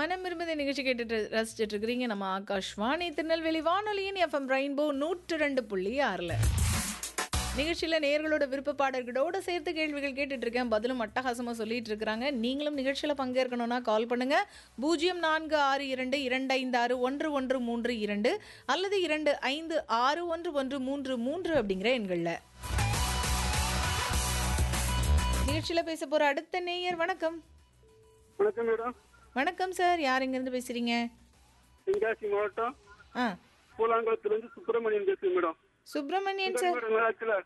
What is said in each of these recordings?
மனம் விரும்புத நிகழ்ச்சி கேட்டுட்டு ரசிச்சுட்டு இருக்கிறீங்க நம்ம ஆகாஷ்வாணி திருநெல்வேலி வானொலியின் எஃப்எம் ரெயின்போ நூற்று ரெண்டு புள்ளி ஆறில் நிகழ்ச்சியில் நேர்களோட விருப்ப பாடல்களோட சேர்த்து கேள்விகள் கேட்டுட்டு இருக்கேன் பதிலும் அட்டகாசமாக சொல்லிட்டு இருக்கிறாங்க நீங்களும் நிகழ்ச்சியில் பங்கேற்கணும்னா கால் பண்ணுங்க பூஜ்ஜியம் நான்கு ஆறு இரண்டு இரண்டு ஐந்து ஆறு ஒன்று ஒன்று மூன்று இரண்டு அல்லது இரண்டு ஐந்து ஆறு ஒன்று ஒன்று மூன்று மூன்று அப்படிங்கிற எண்களில் நிகழ்ச்சியில் பேச போற அடுத்த நேயர் வணக்கம் வணக்கம் மேடம் வணக்கம் சார் யார் எங்கேருந்து பேசுறீங்க தென்காசி மாவட்டம் ஆ பூலாங்குளத்திலிருந்து சுப்பிரமணியன் பேசுறேன் மேடம் சுப்பிரமணியன் சார் மேடம் நல்லா இருக்குல்ல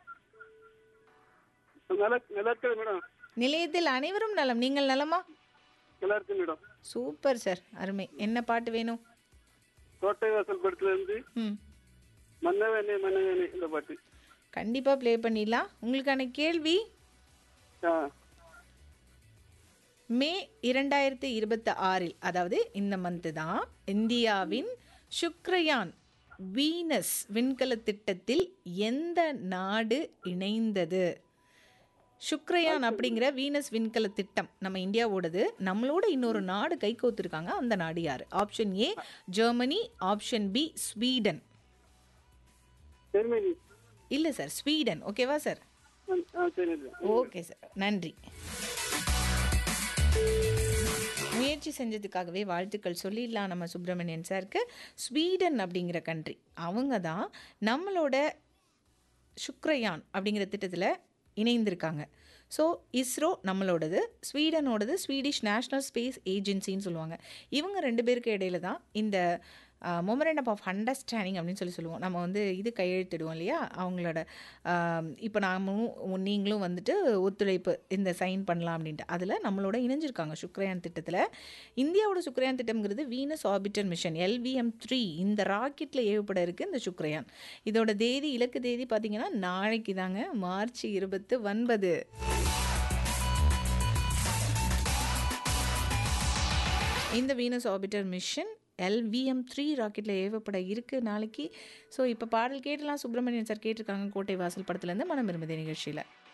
நல்லா நல்லா இருக்கு மேடம் நிலையத்தில் அனைவரும் நலம் நீங்கள் நலமா நல்லா இருக்கு மேடம் சூப்பர் சார் அருமை என்ன பாட்டு வேணும் கோட்டை வாசல் படத்துல இருந்து ம் மன்னவேனே மன்னவேனே இந்த பாட்டு கண்டிப்பாக ப்ளே பண்ணிடலாம் உங்களுக்கான கேள்வி ஆ மே இரண்டாயிரத்தி இருபத்தி ஆறில் அதாவது இந்த மந்த்து தான் இந்தியாவின் சுக்ரயான் வீனஸ் விண்கல திட்டத்தில் எந்த நாடு இணைந்தது சுக்ரயான் அப்படிங்கிற வீனஸ் விண்கல திட்டம் நம்ம இந்தியாவோடது நம்மளோட இன்னொரு நாடு கை கோத்துருக்காங்க அந்த நாடு யார் option A Germany option B Sweden Germany இல்லை சார் ஸ்வீடன் ஓகேவா சார் ஆ, ஆ சரி ஓகே சார் நன்றி முயற்சி செஞ்சதுக்காகவே வாழ்த்துக்கள் சொல்லிடலாம் நம்ம சுப்பிரமணியன் சாருக்கு ஸ்வீடன் அப்படிங்கிற கண்ட்ரி அவங்க தான் நம்மளோட சுக்ரயான் அப்படிங்கிற திட்டத்தில் இணைந்திருக்காங்க ஸோ இஸ்ரோ நம்மளோடது ஸ்வீடனோடது ஸ்வீடிஷ் நேஷ்னல் ஸ்பேஸ் ஏஜென்சின்னு சொல்லுவாங்க இவங்க ரெண்டு பேருக்கு இடையில தான் இந்த மொமரண்டம் ஆஃப் அண்டர்ஸ்டாண்டிங் அப்படின்னு சொல்லி சொல்லுவோம் நம்ம வந்து இது கையெழுத்திடுவோம் இல்லையா அவங்களோட இப்போ நாமும் நீங்களும் வந்துட்டு ஒத்துழைப்பு இந்த சைன் பண்ணலாம் அப்படின்ட்டு அதில் நம்மளோட இணைஞ்சிருக்காங்க சுக்ரயான் திட்டத்தில் இந்தியாவோட சுக்ரயான் திட்டம்ங்கிறது Venus orbiter mission LVM three இந்த ராக்கெட்டில் ஏவப்பட இருக்குது இந்த சுக்ரயான் இதோட தேதி இலக்கு தேதி பார்த்தீங்கன்னா நாளைக்கு தாங்க மார்ச் இருபத்து ஒன்பது இந்த Venus orbiter mission LVM three ராக்கெட்டில் ஏவப்பட இருக்குது நாளைக்கு ஸோ இப்போ பாடல் கேட்டலாம் சுப்பிரமணியன் சார் கேட்டிருக்காங்க கோட்டை வாசல் படத்துலேருந்து மனம் விரும்புதே நிகழ்ச்சியில்